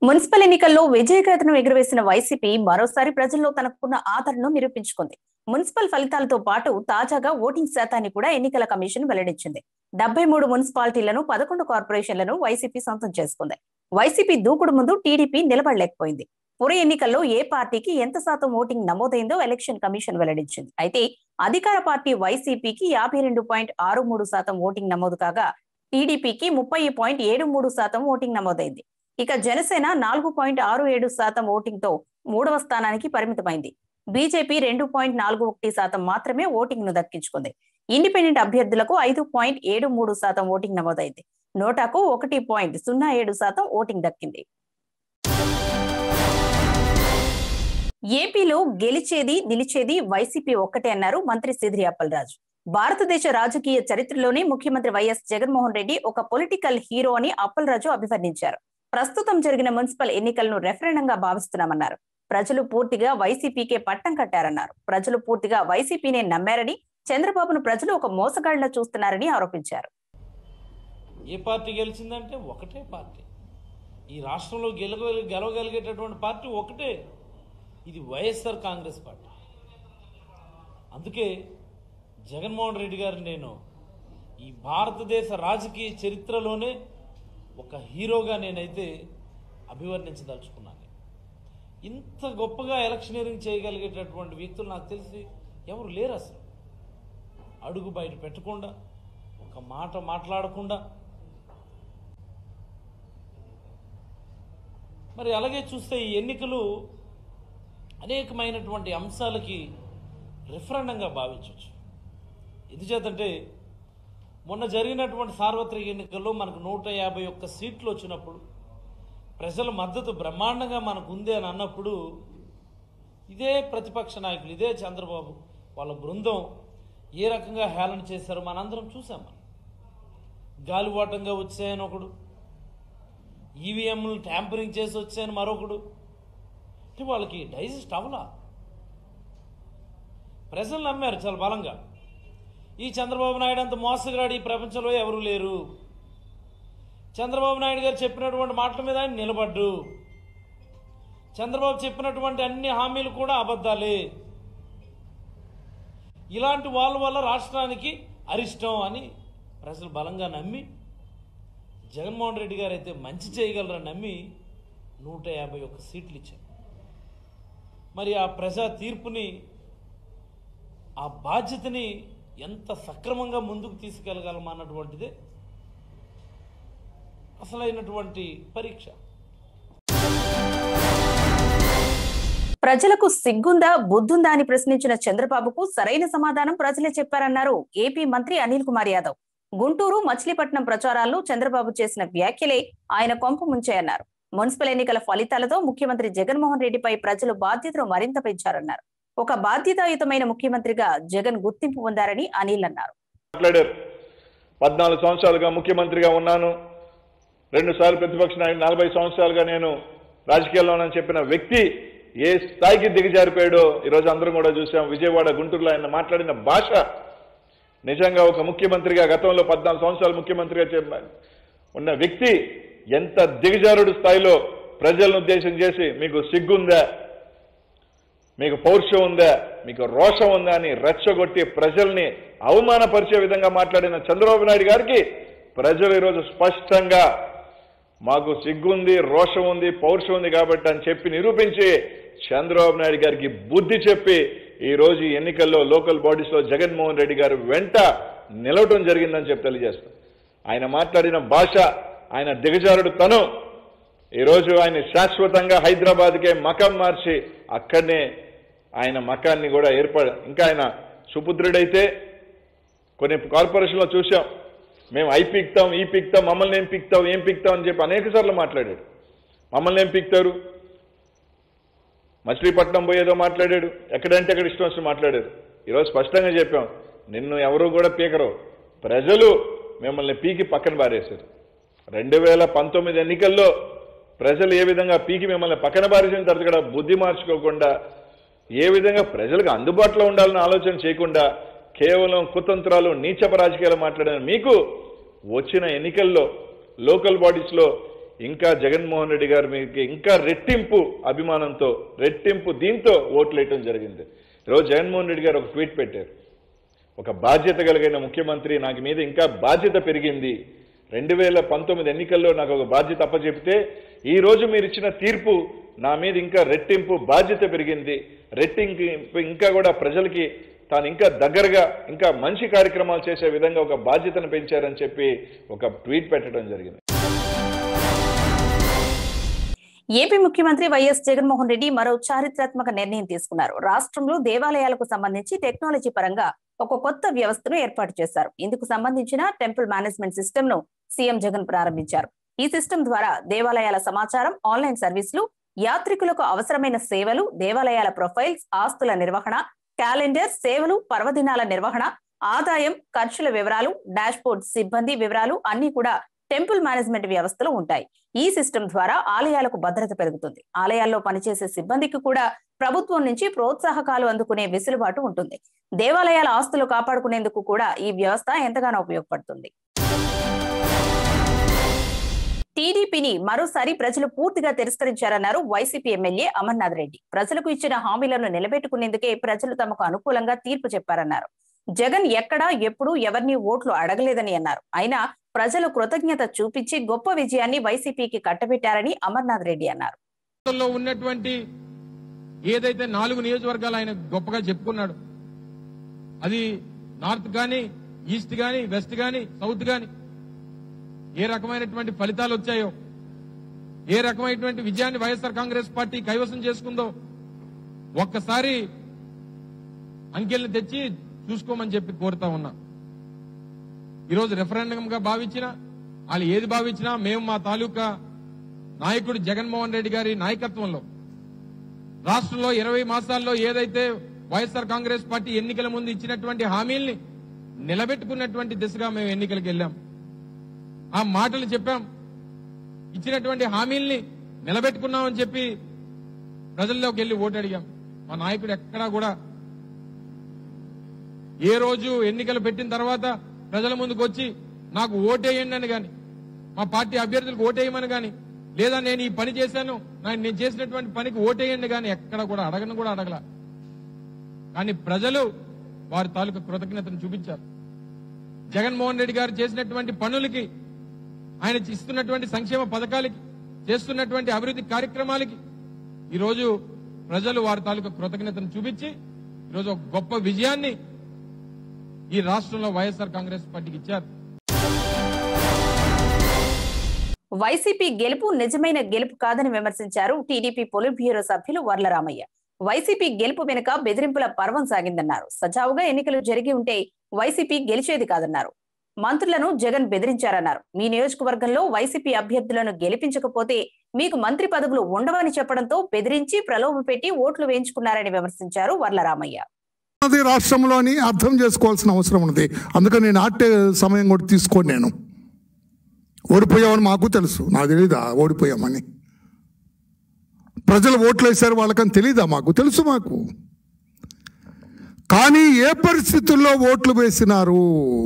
municipal ఎన్నికల్లో విజయకేతనం ఎగురవేసిన YCP మరోసారి ప్రజల్లో తనకున్న ఆదరణను నిరూపించుకుంది మున్సిపల్ ఫలితాలతో పాటు తాజాగా ఓటింగ్ శాతాన్ని కూడా ఎన్నికల కమిషన్ వెల్లడించింది డెబ్బై మూడు మున్సిపాలిటీలను పదకొండు కార్పొరేషన్లను వైసీపీ సొంతం చేసుకుంది వైసీపీ దూకుడు ముందు టీడీపీ నిలబడలేకపోయింది పుర ఎన్నికల్లో ఏ పార్టీకి ఎంత శాతం ఓటింగ్ నమోదైందో ఎలక్షన్ కమిషన్ వెల్లడించింది అయితే అధికార పార్టీ వైసీపీకి యాభై రెండు పాయింట్ ఆరు మూడు శాతం ఓటింగ్ నమోదు కాగా టీడీపీకి ముప్పై పాయింట్ ఏడు మూడు శాతం ఓటింగ్ నమోదైంది ఇక జనసేన నాలుగు పాయింట్ ఆరు ఏడు శాతం ఓటింగ్ తో మూడవ స్థానానికి పరిమితమైంది బీజేపీ రెండు పాయింట్ నాలుగు ఒకటి శాతం మాత్రమే ఓటింగ్ ను దక్కించుకుంది ఇండిపెండెంట్ అభ్యర్థులకు ఐదు పాయింట్ ఏడు మూడు శాతం ఓటింగ్ నమోదైంది నోటాకు ఒకటి పాయింట్ సున్నా ఏడు శాతం ఓటింగ్ దక్కింది ఏపీలో గెలిచేది నిలిచేది వైసీపీ ఒక్కటే అన్నారు మంత్రి సిదిరి అప్పలరాజు భారతదేశ రాజకీయ చరిత్రలోనే ముఖ్యమంత్రి వైఎస్ జగన్మోహన్ రెడ్డి ఒక పొలిటికల్ హీరో అని అప్పలరాజు అభివర్ణించారు ప్రస్తుతం జరిగిన మున్సిపల్ ఎన్నికలను రెఫరెండంగా భావిస్తున్నామన్నారు ప్రజలు పూర్తిగా వైసీపీకే పట్టం కట్టారన్నారు ప్రజలు పూర్తిగా వైసీపీనే నమ్మారని చంద్రబాబును ప్రజలు ఒక మోసగాళ్లా చూస్తున్నారని ఆరోపించారు ఏ పార్టీ గెలిచిందంటే ఒకటే పార్టీ ఈ రాష్ట్రంలో గెలవ గెలవగలిగేటటువంటి పార్టీ ఒకటే ఇది వైఎస్ఆర్ కాంగ్రెస్ పార్టీ అందుకే జగన్మోహన్ రెడ్డి గారు నేను ఈ భారతదేశ రాజకీయ చరిత్రలోనే ఒక హీరోగా నేనైతే అభివర్ణించదలుచుకున్నాను ఇంత గొప్పగా ఎలక్షనీరింగ్ చేయగలిగేటటువంటి వ్యక్తులు నాకు తెలిసి ఎవరు లేరు అసలు అడుగు బయట పెట్టకుండా ఒక మాట మాట్లాడకుండా మరి అలాగే చూస్తే ఈ ఎన్నికలు అనేకమైనటువంటి అంశాలకి రిఫరెండంగా భావించవచ్చు ఎందుచేతంటే మొన్న జరిగినటువంటి సార్వత్రిక ఎన్నికల్లో మనకు నూట యాభై ఒక్క సీట్లు వచ్చినప్పుడు ప్రజల మద్దతు బ్రహ్మాండంగా మనకు ఉంది అని అన్నప్పుడు ఇదే ప్రతిపక్ష నాయకులు ఇదే చంద్రబాబు వాళ్ళ బృందం ఏ రకంగా హేళన చేశారో మనందరం చూసాం మనం గాలివాటంగా వచ్చాయని ఒకడు ఈవీఎంలు ట్యాంపరింగ్ చేసి వచ్చాయని మరొకడు అంటే వాళ్ళకి డైజెస్ట్ అవలా ప్రజలు నమ్మారు చాలా బలంగా ఈ చంద్రబాబు నాయుడు అంత మోసగాడు ఈ ప్రపంచంలో ఎవరు లేరు చంద్రబాబు నాయుడు గారు చెప్పినటువంటి మాటల మీద ఆయన నిలబడ్డు చంద్రబాబు చెప్పినటువంటి అన్ని హామీలు కూడా అబద్ధాలే ఇలాంటి వాళ్ళ వల్ల రాష్ట్రానికి అరిష్టం అని ప్రజలు బలంగా నమ్మి జగన్మోహన్ రెడ్డి గారు అయితే మంచి చేయగలరని నమ్మి నూట యాభై ఒక్క సీట్లు ఇచ్చారు మరి ఆ ప్రజా తీర్పుని ఆ బాధ్యతని ఎంత సక్రమంగా ముందుకు తీసుకెళ్ళగలమా అన్నటువంటిదే అసలైనటువంటి పరీక్ష ప్రజలకు సిగ్గుందా బుద్ధుందా అని ప్రశ్నించిన చంద్రబాబుకు సరైన సమాధానం ప్రజలే చెప్పారన్నారు ఏపీ మంత్రి అనిల్ కుమార్ యాదవ్ గుంటూరు మచిలీపట్నం ప్రచారాల్లో చంద్రబాబు చేసిన వ్యాఖ్యలే ఆయన కొంప ముంచాయన్నారు మున్సిపల్ ఎన్నికల ఫలితాలతో ముఖ్యమంత్రి జగన్మోహన్ రెడ్డిపై ప్రజలు బాధ్యతను మరింత పెంచారన్నారు ఒక బాధ్యతాయుతమైన ముఖ్యమంత్రిగా జగన్ గుర్తింపు పొందారని అనిల్ అన్నారు మాట్లాడారు పద్నాలుగు సంవత్సరాలుగా ముఖ్యమంత్రిగా ఉన్నాను రెండు సార్లు ప్రతిపక్ష నాయకుడు నలభై సంవత్సరాలుగా నేను రాజకీయాల్లో ఉన్నానని చెప్పిన వ్యక్తి ఏ స్థాయికి దిగజారిపోయాడో ఈరోజు అందరం కూడా చూసాం విజయవాడ గుంటూరులో ఆయన మాట్లాడిన భాష నిజంగా ఒక ముఖ్యమంత్రిగా గతంలో పద్నాలుగు సంవత్సరాలు ముఖ్యమంత్రిగా చెప్ప- ఉన్న వ్యక్తి ఎంత దిగజారుడు స్థాయిలో ప్రజలను ఉద్దేశం చేసి మీకు సిగ్గుందా మీకు పౌరుషం ఉందా మీకు రోషం ఉందా అని రెచ్చగొట్టి ప్రజల్ని అవమానపరిచే విధంగా మాట్లాడిన చంద్రబాబు నాయుడు గారికి ప్రజలు ఈరోజు స్పష్టంగా మాకు సిగ్గుంది రోషం ఉంది పౌరుషం ఉంది కాబట్టి అని చెప్పి నిరూపించి చంద్రబాబు నాయుడు గారికి బుద్ధి చెప్పి ఈ రోజు ఈ ఎన్నికల్లో లోకల్ బాడీస్ లో జగన్మోహన్ రెడ్డి గారు వెంట నిలవటం జరిగిందని చెప్పి తెలియజేస్తాం ఆయన మాట్లాడిన భాష ఆయన దిగజారుడు తను ఈరోజు ఆయన శాశ్వతంగా హైదరాబాద్కే మకం మార్చి అక్కడనే ఆయన మకాన్ని కూడా ఏర్పడ ఇంకా ఆయన సుపుత్రుడైతే కొన్ని కార్పొరేషన్లో చూసాం మేము ఐ పీక్తాం ఈ పీక్తాం మమ్మల్ని ఏం పీక్తాం ఏం పీక్తాం అని చెప్పి అనేక సార్లు మాట్లాడాడు మమ్మల్ని ఏం పీక్తారు మచిలీపట్నం పోయేదో మాట్లాడాడు ఎక్కడంటే అక్కడ ఇష్టం వచ్చి మాట్లాడారు ఈరోజు స్పష్టంగా చెప్పాం నిన్ను ఎవరు కూడా పీకరు ప్రజలు మిమ్మల్ని పీకి పక్కన పారేశారు రెండు వేల పంతొమ్మిది ఎన్నికల్లో ప్రజలు ఏ విధంగా పీకి మిమ్మల్ని పక్కన పారేసిన తర్వాత కూడా బుద్ధి మార్చుకోకుండా ఏ విధంగా ప్రజలకు అందుబాటులో ఉండాలని ఆలోచన చేయకుండా కేవలం కుతంత్రాలు నీచప రాజకీయాలు మాట్లాడిన మీకు వచ్చిన ఎన్నికల్లో లోకల్ బాడీస్లో ఇంకా జగన్మోహన్ రెడ్డి గారి మీదకి ఇంకా రెట్టింపు అభిమానంతో రెట్టింపు దీంతో ఓట్లు వేయటం జరిగింది ఈరోజు జగన్మోహన్ రెడ్డి గారు ఒక ట్వీట్ పెట్టారు ఒక బాధ్యత కలిగిన ముఖ్యమంత్రి నాకు మీద ఇంకా బాధ్యత పెరిగింది రెండు వేల పంతొమ్మిది ఎన్నికల్లో నాకు ఒక బాధ్యత అప్పచెపితే ఈ రోజు మీరు ఇచ్చిన తీర్పు నా మీద ఇంకా రెట్టింపు బాధ్యత పెరిగింది రెట్టింపు ఇంకా కూడా ప్రజలకి తాను ఇంకా దగ్గరగా ఇంకా మంచి కార్యక్రమాలు చేసే విధంగా ఒక బాధ్యతను పెంచారని చెప్పి ఒక ట్వీట్ పెట్టడం జరిగింది ఏపీ ముఖ్యమంత్రి వైఎస్ జగన్మోహన్ రెడ్డి మరో చారిత్రాత్మక నిర్ణయం తీసుకున్నారు రాష్ట్రంలో దేవాలయాలకు సంబంధించి టెక్నాలజీ పరంగా ఒక కొత్త వ్యవస్థను ఏర్పాటు చేశారు ఇందుకు సంబంధించిన టెంపుల్ మేనేజ్మెంట్ సిస్టమ్ ను సీఎం జగన్ ప్రారంభించారు ఈ సిస్టమ్ ద్వారా దేవాలయాల సమాచారం ఆన్లైన్ సర్వీసులు యాత్రికులకు అవసరమైన సేవలు దేవాలయాల ప్రొఫైల్స్ ఆస్తుల నిర్వహణ క్యాలెండర్ సేవలు పర్వదినాల నిర్వహణ ఆదాయం ఖర్చుల వివరాలు డాష్బోర్డ్ సిబ్బంది వివరాలు అన్ని కూడా టెంపుల్ మేనేజ్మెంట్ వ్యవస్థలో ఉంటాయి ఈ సిస్టమ్ ద్వారా ఆలయాలకు భద్రత పెరుగుతుంది ఆలయాల్లో పనిచేసే సిబ్బందికి కూడా ప్రభుత్వం నుంచి ప్రోత్సాహకాలు అందుకునే వెసులుబాటు ఉంటుంది దేవాలయాల ఆస్తులు కాపాడుకునేందుకు కూడా ఈ వ్యవస్థ ఎంతగానో ఉపయోగపడుతుంది టీడీపీని మరోసారి ప్రజలు పూర్తిగా తిరస్కరించారన్నారు వైసీపీ ఎమ్మెల్యే అమర్నాథ్ రెడ్డి ప్రజలకు ఇచ్చిన హామీలను నిలబెట్టుకునేందుకే ప్రజలు తమకు అనుకూలంగా తీర్పు చెప్పారన్నారు జగన్ ఎక్కడా ఎప్పుడు ఎవరిని ఓట్లు అడగలేదని అన్నారు అయినా ప్రజలు కృతజ్ఞత చూపించి గొప్ప విజయాన్ని వైసీపీకి కట్టబెట్టారని అమర్నాథ్ రెడ్డి అన్నారు లో ఉన్నటువంటి ఏదైతే నాలుగు నియోజకవర్గాలు ఆయన గొప్పగా చెప్పుకున్నాడు అది నార్త్ గాని ఈస్ట్ గాని వెస్ట్ గాని సౌత్ గాని ఏ రకమైనటువంటి ఫలితాలు వచ్చాయో ఏ రకమైనటువంటి విజయాన్ని వైఎస్ఆర్ కాంగ్రెస్ పార్టీ కైవసం చేసుకుందో ఒక్కసారి అంకెల్ని తెచ్చి చూసుకోమని చెప్పి కోరుతా ఉన్నా ఈరోజు రెఫరెండం గా భావించినా వాళ్ళు ఏది భావించినా మేము మా తాలూకా నాయకుడు జగన్మోహన్ రెడ్డి గారి నాయకత్వంలో రాష్ట్రంలో ఇరవై మాసాల్లో ఏదైతే వైఎస్ఆర్ కాంగ్రెస్ పార్టీ ఎన్నికల ముందు ఇచ్చినటువంటి హామీల్ని నిలబెట్టుకున్నటువంటి దిశగా మేము ఎన్నికలకు వెళ్ళాం ఆ మాటలు చెప్పాం ఇచ్చినటువంటి హామీల్ని నిలబెట్టుకున్నామని చెప్పి ప్రజల్లోకి వెళ్ళి ఓటు అడిగాం మా నాయకుడు ఎక్కడా కూడా ఏ రోజు ఎన్నికలు పెట్టిన తర్వాత ప్రజల ముందుకు వచ్చి నాకు ఓటేయండి అని గాని మా పార్టీ అభ్యర్థులకు ఓటేయమని గాని లేదా నేను ఈ పని చేశాను నా- నేను చేసినటువంటి పనికి ఓటేయండి గాని ఎక్కడ కూడా అడగను కూడా అడగల కానీ ప్రజలు వారి తాలూకు కృతజ్ఞతను చూపించారు జగన్మోహన్ రెడ్డి గారు చేసినటువంటి పనులకి ఆయన ఇస్తున్నటువంటి సంక్షేమ పథకాలకి చేస్తున్నటువంటి అభివృద్ధి కార్యక్రమాలకి ఈరోజు ప్రజలు వారి తాలూకు కృతజ్ఞతను చూపించి ఈరోజు ఒక గొప్ప విజయాన్ని ఈ రాష్ట్రంలో వైఎస్ఆర్ కాంగ్రెస్ పార్టీకి ఇచ్చారు వైసీపీ గెలుపు నిజమైన గెలుపు కాదని విమర్శించారు టీడీపీ పొలిట్ బ్యూరో సభ్యులు వర్లరామయ్య వైసీపీ గెలుపు వెనుక బెదిరింపుల పర్వం సాగిందన్నారు సజావుగా ఎన్నికలు జరిగి ఉంటే వైసీపీ గెలిచేది కాదన్నారు మంత్రులను జగన్ బెదిరించారన్నారు మీ నియోజకవర్గంలో వైసీపీ అభ్యర్థులను గెలిపించకపోతే మీకు మంత్రి పదవులు ఉండవని చెప్పడంతో బెదిరించి ప్రలోభ పెట్టి ఓట్లు వేయించుకున్నారని విమర్శించారు వర్లరామయ్య అది రాష్ట్రంలోని అర్థం చేసుకోవాల్సిన అవసరం ఉంది అందుకని నేను ఆటే సమయం కూడా తీసుకోను నేను ఓడిపోయామని మాకు తెలుసు నాకు తెలీదా ఓడిపోయామని ప్రజలు ఓట్లు వేశారు వాళ్ళకని తెలీదా మాకు తెలుసు మాకు కానీ ఏ పరిస్థితుల్లో ఓట్లు వేసినారు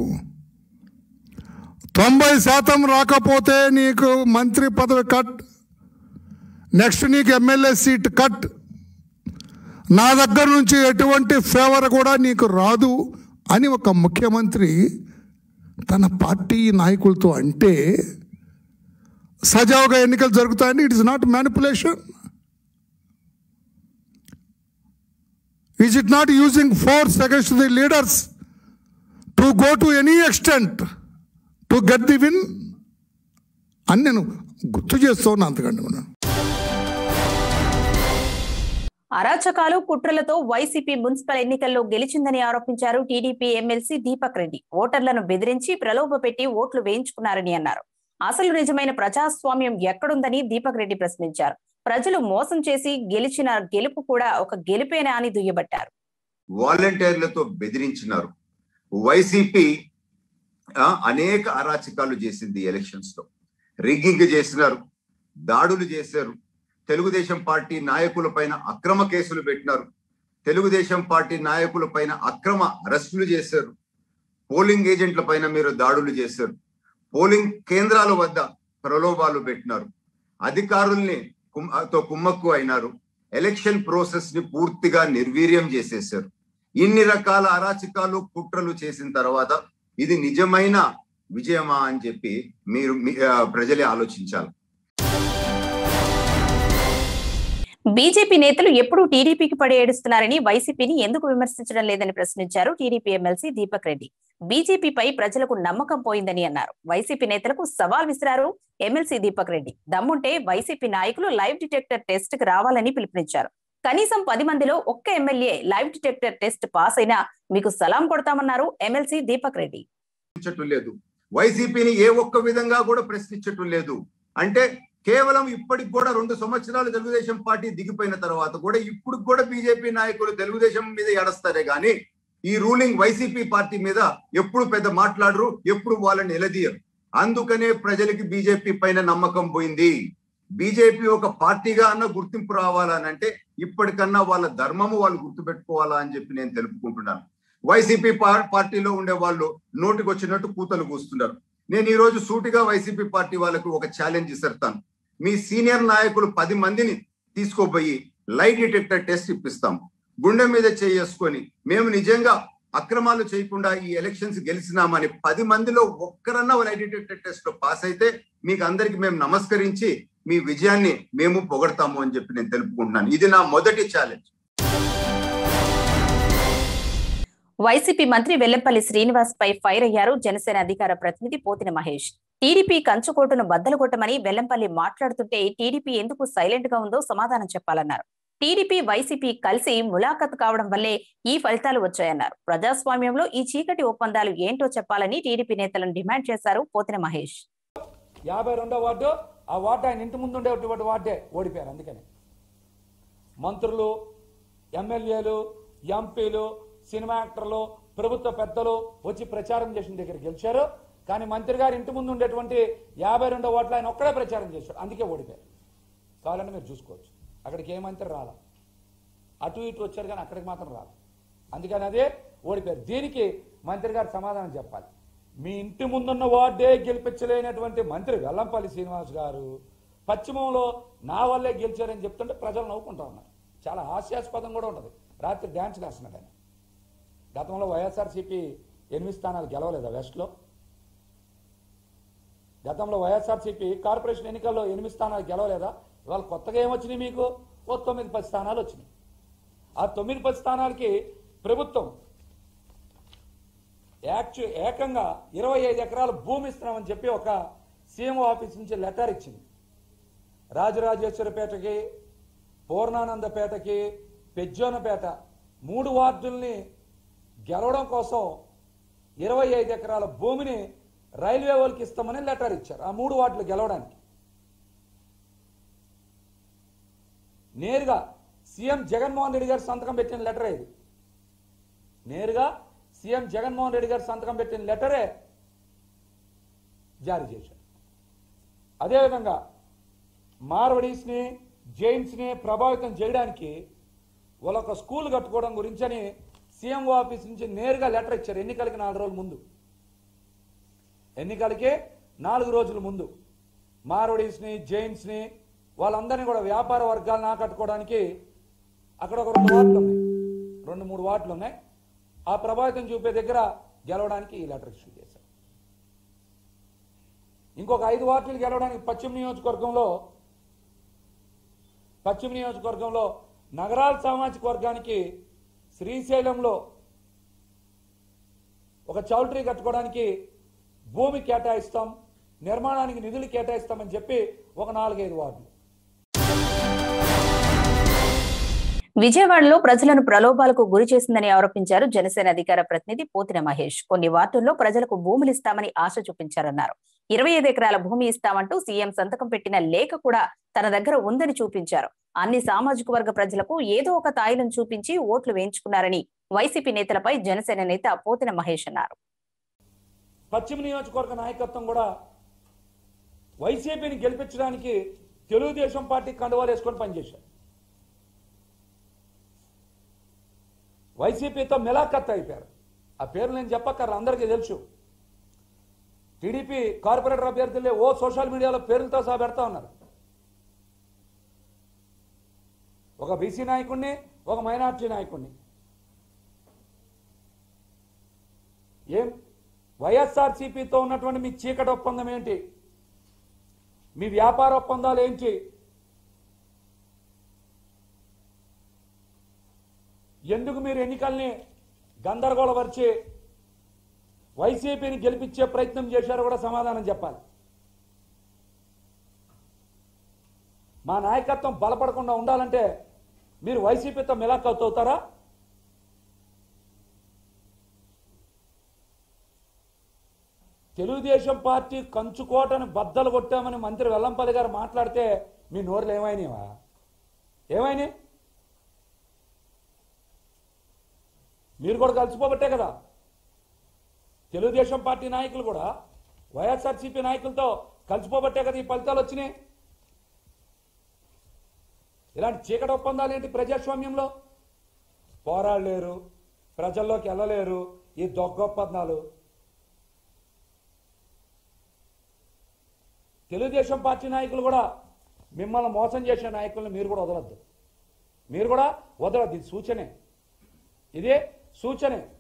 తొంభై శాతం రాకపోతే నీకు మంత్రి పదవి కట్ నెక్స్ట్ నీకు ఎమ్మెల్యే సీట్ కట్ నా దగ్గర నుంచి ఎటువంటి ఫేవర్ కూడా నీకు రాదు అని ఒక ముఖ్యమంత్రి తన పార్టీ నాయకులతో అంటే సజావుగా ఎన్నికలు జరుగుతాయని it is not manipulation is it not using force against the leaders to go to any extent to get the win అని నేను గుర్తు చేస్తూ ఉన్నా అంతకంటే కూడా అరాచకాలు కుట్రలతో వైసీపీ మున్సిపల్ ఎన్నికల్లో గెలిచిందని ఆరోపించారు టీడీపీ ఎమ్మెల్సీ దీపక్ రెడ్డి ఓటర్లను బెదిరించి ప్రలోభ పెట్టి ఓట్లు వేయించుకున్నారని అన్నారు అసలు నిజమైన ప్రజాస్వామ్యం ఎక్కడుందని దీపక్ రెడ్డి ప్రశ్నించారు ప్రజలు మోసం చేసి గెలిచిన గెలుపు కూడా ఒక గెలుపేనా అని దుయ్యబట్టారు వాలంటీర్లతో బెదిరించినారు వైసీపీ ఆ, అనేక అరాచకాలు చేసింది ఎలక్షన్స్ లో రిగ్గింగ్ చేసినారు దాడులు చేశారు తెలుగుదేశం పార్టీ నాయకుల పైన అక్రమ కేసులు పెట్టినారు తెలుగుదేశం పార్టీ నాయకుల పైన అక్రమ అరెస్టులు చేశారు పోలింగ్ ఏజెంట్ల పైన మీరు దాడులు చేశారు పోలింగ్ కేంద్రాల వద్ద ప్రలోభాలు పెట్టినారు అధికారుల్ని కుమ్- తో కుమ్మక్కు అయినారు ఎలక్షన్ ప్రాసెస్ ని పూర్తిగా నిర్వీర్యం చేసేసారు ఇన్ని రకాల అరాచకాలు కుట్రలు చేసిన తర్వాత ఇది నిజమైన విజయమా అని చెప్పి మీరు మీ- ఆ, ప్రజలే ఆలోచించాలి బీజేపీ నేతలు ఎప్పుడూ టీడీపీకి పడి ఏడుస్తున్నారని వైసీపీని ఎందుకు విమర్శించడం లేదని ప్రశ్నించారు టీడీపీ ఎమ్మెల్సీ దీపక్ రెడ్డి బీజేపీపై ప్రజలకు నమ్మకం పోయిందని అన్నారు వైసీపీ నేతలకు సవాల్ విసిరారు ఎమ్మెల్సీ దీపక్ రెడ్డి దమ్ముంటే వైసీపీ నాయకులు లైవ్ డిటెక్టర్ టెస్ట్ కి రావాలని పిలుపునిచ్చారు కనీసం పది మందిలో ఒక్క MLA lie detector test pass అయినా మీకు సలాం కొడతామన్నారు ఎమ్మెల్సీ దీపక్ రెడ్డి ప్రశ్నించటం లేదు వైసీపీని ఏ ఒక్క విధంగా కూడా ప్రశ్నించటం లేదు అంటే కేవలం ఇప్పటికి కూడా రెండు సంవత్సరాలు తెలుగుదేశం పార్టీ దిగిపోయిన తర్వాత కూడా ఇప్పుడు కూడా బీజేపీ నాయకులు తెలుగుదేశం మీద ఎడస్తారే గాని ఈ రూలింగ్ వైసీపీ పార్టీ మీద ఎప్పుడు పెద్ద మాట్లాడరు ఎప్పుడు వాళ్ళని నిలదీయరు అందుకనే ప్రజలకి బీజేపీ పైన నమ్మకం పోయింది బీజేపీ ఒక పార్టీగా అన్న గుర్తింపు రావాలనంటే ఇప్పటికన్నా వాళ్ళ ధర్మము వాళ్ళు గుర్తుపెట్టుకోవాలా అని చెప్పి నేను తెలుపుకుంటున్నాను వైసీపీ పా- పార్టీలో ఉండే వాళ్ళు నోటికి వచ్చినట్టు కూతలు కూస్తున్నారు నేను ఈ రోజు సూటిగా వైసీపీ పార్టీ వాళ్ళకు ఒక ఛాలెంజ్ ఇస్తాను మీ సీనియర్ నాయకులు పది మందిని తీసుకోపోయి లైట్ డిటెక్టర్ టెస్ట్ ఇప్పిస్తాం గుండె మీద చేసుకొని మేము నిజంగా అక్రమాలు చేయకుండా ఈ ఎలక్షన్స్ గెలిచినామని పది మందిలో ఒక్కరన్నా లైట్ డిటెక్టర్ టెస్ట్ లో పాస్ అయితే మీకు అందరికి మేము నమస్కరించి మీ విజయాన్ని మేము పొగడతాము అని చెప్పి నేను తెలుపుకుంటున్నాను ఇది నా మొదటి ఛాలెంజ్ వైసీపీ మంత్రి వెల్లంపల్లి శ్రీనివాస్ పై ఫైర్ అయ్యారు జనసేన అధికార ప్రతినిధి పోతిన మహేష్ టీడీపీ కంచుకోటును బద్దలు కొట్టమని వెల్లంపల్లి మాట్లాడుతుంటే టీడీపీ ఎందుకు సైలెంట్ గా ఉందో సమాధానం చెప్పాలన్నారు టీడీపీ వైసీపీ కలిసి ములాఖత్ కావడం వల్లే ఈ ఫలితాలు వచ్చాయన్నారు ప్రజాస్వామ్యంలో ఈ చీకటి ఒప్పందాలు ఏంటో చెప్పాలని టీడీపీ నేతలను డిమాండ్ చేశారు పోతిన మహేష్ యాభై రెండో వార్డు ఆ వార్డు ఆయన ఇంటి ముందు ఉండేటువంటి వార్డే ఓడిపోయారు అందుకని మంత్రులు ఎమ్మెల్యేలు ఎంపీలు సినిమా యాక్టర్లు ప్రభుత్వ పెద్దలు వచ్చి ప్రచారం చేసిన దగ్గర గెలిచారు కానీ మంత్రి గారు ఇంటి ముందు ఉండేటువంటి యాభై రెండో ఓట్లు ఆయన ఒక్కడే ప్రచారం చేశాడు అందుకే ఓడిపోయారు కావాలంటే మీరు చూసుకోవచ్చు అక్కడికి ఏ మంత్రి రాలా అటు ఇటు వచ్చారు కానీ అక్కడికి మాత్రం రాదు అందుకని అదే ఓడిపోయారు దీనికి మంత్రి గారు సమాధానం చెప్పాలి మీ ఇంటి ముందున్న వార్డే గెలిపించలేనటువంటి మంత్రి వెల్లంపల్లి శ్రీనివాస్ గారు పశ్చిమంలో నా వల్లే గెలిచారని చెప్తుంటే ప్రజలు నవ్వుకుంటా ఉన్నారు చాలా హాస్యాస్పదం కూడా ఉంటుంది రాత్రి డ్యాన్స్ వేస్తున్నాడు ఆయన గతంలో వైఎస్ఆర్సీపీ ఎనిమిది స్థానాలు గెలవలేదా వెస్ట్లో గతంలో వైఎస్ఆర్సీపీ కార్పొరేషన్ ఎన్నికల్లో ఎనిమిది స్థానాలు గెలవలేదా ఇవాళ కొత్తగా ఏమొచ్చినాయి మీకు ఓ తొమ్మిది పది స్థానాలు వచ్చినాయి ఆ తొమ్మిది పది స్థానాలకి ప్రభుత్వం యాక్చు ఏకంగా ఇరవై ఐదు ఎకరాల భూమి ఇస్తున్నామని చెప్పి ఒక సీఎం ఆఫీస్ నుంచి లెటర్ ఇచ్చింది రాజరాజేశ్వరపేటకి పూర్ణానందపేటకి పెజ్జోనపేట మూడు వార్డుల్ని గెలవడం కోసం ఇరవై ఐదు ఎకరాల భూమిని రైల్వే వాళ్ళకి ఇస్తామని లెటర్ ఇచ్చారు ఆ మూడు వార్డులు గెలవడానికి నేరుగా సీఎం జగన్మోహన్ రెడ్డి గారు సంతకం పెట్టిన లెటర్ ఇది నేరుగా సీఎం జగన్మోహన్ రెడ్డి గారు సంతకం పెట్టిన లెటరే జారీ చేశారు అదేవిధంగా మార్వడీస్ని జైన్స్ని ప్రభావితం చేయడానికి వాళ్ళ ఒక స్కూల్ కట్టుకోవడం గురించని సీఎంఓ ఆఫీస్ నుంచి నేరుగా లెటర్ ఇచ్చారు ఎన్నికలకి నాలుగు రోజుల ముందు ఎన్నికలకి నాలుగు రోజుల ముందు మార్వడీస్ని జైన్స్ని వాళ్ళందరినీ కూడా వ్యాపార వర్గాలను ఆకట్టుకోవడానికి అక్కడ ఒక రెండు వార్డులు ఉన్నాయి రెండు మూడు వార్డులు ఉన్నాయి ఆ ప్రభావితం చూపే దగ్గర గెలవడానికి ఈ లెటర్ ఇష్యూ చేశారు ఇంకొక ఐదు వార్డులు గెలవడానికి పశ్చిమ నియోజకవర్గంలో పశ్చిమ నియోజకవర్గంలో నగరాల సామాజిక వర్గానికి శ్రీశైలంలో ఒక చౌల్ట్రీ కట్టుకోవడానికి భూమి కేటాయిస్తాం నిర్మాణానికి నిధులు కేటాయిస్తామని చెప్పి ఒక నాలుగైదు వార్డులు విజయవాడలో ప్రజలను ప్రలోభాలకు గురి చేసిందని ఆరోపించారు జనసేన అధికార ప్రతినిధి పోతిన మహేష్ కొన్ని వార్డుల్లో ప్రజలకు భూములు ఇస్తామని ఆశ చూపించారన్నారు ఇరవై ఐదు ఎకరాల భూమి ఇస్తామంటూ సీఎం సంతకం పెట్టిన లేఖ కూడా తన దగ్గర ఉందని చూపించారు అన్ని సామాజిక వర్గ ప్రజలకు ఏదో ఒక తాయిలను చూపించి ఓట్లు వేయించుకున్నారని వైసీపీ నేతలపై జనసేన నేత పోతిన మహేష్ అన్నారు పశ్చిమ నియోజకవర్గ నాయకత్వం కూడా వైసీపీని గెలిపించడానికి తెలుగుదేశం పార్టీ కండువాలు వేసుకొని పనిచేశారు వైసీపీతో మిలాఖత్ అయిపోయారు ఆ పేరు నేను చెప్పక్కర్ల అందరికీ తెలుసు టీడీపీ కార్పొరేటర్ అభ్యర్థులే ఓ సోషల్ మీడియాలో పేర్లతో సహా పెడతా ఉన్నారు ఒక బీసీ నాయకుడిని ఒక మైనార్టీ నాయకుడిని ఏం వైఎస్ఆర్సీపీతో ఉన్నటువంటి మీ చీకటి ఒప్పందం ఏంటి మీ వ్యాపార ఒప్పందాలు ఏంటి ఎందుకు మీరు ఎన్నికల్ని గందరగోళపరిచి వైసీపీని గెలిపించే ప్రయత్నం చేశారో కూడా సమాధానం చెప్పాలి మా నాయకత్వం బలపడకుండా ఉండాలంటే మీరు వైసీపీతో మిలాఖత్ అవుతారా తెలుగుదేశం పార్టీ కంచుకోటను బద్దలు కొట్టామని మంత్రి వెల్లంపల్లి గారు మాట్లాడితే మీ నోరులు ఏమైనావా ఏమైనాయి మీరు కూడా కలిసిపోబట్టే కదా తెలుగుదేశం పార్టీ నాయకులు కూడా వైఎస్ఆర్సీపీ నాయకులతో కలిసిపోబట్టే కదా ఈ ఫలితాలు వచ్చినాయి ఇలాంటి చీకటి ఒప్పందాలు ఏంటి ప్రజాస్వామ్యంలో పోరాడలేరు ప్రజల్లోకి వెళ్ళలేరు ఈ దొంగ ఒప్పందాలు తెలుగుదేశం పార్టీ నాయకులు కూడా మిమ్మల్ని మోసం చేసే నాయకులను మీరు కూడా వదలద్దు మీరు కూడా వదలద్దు ఇది సూచనే ఇదే సూచనే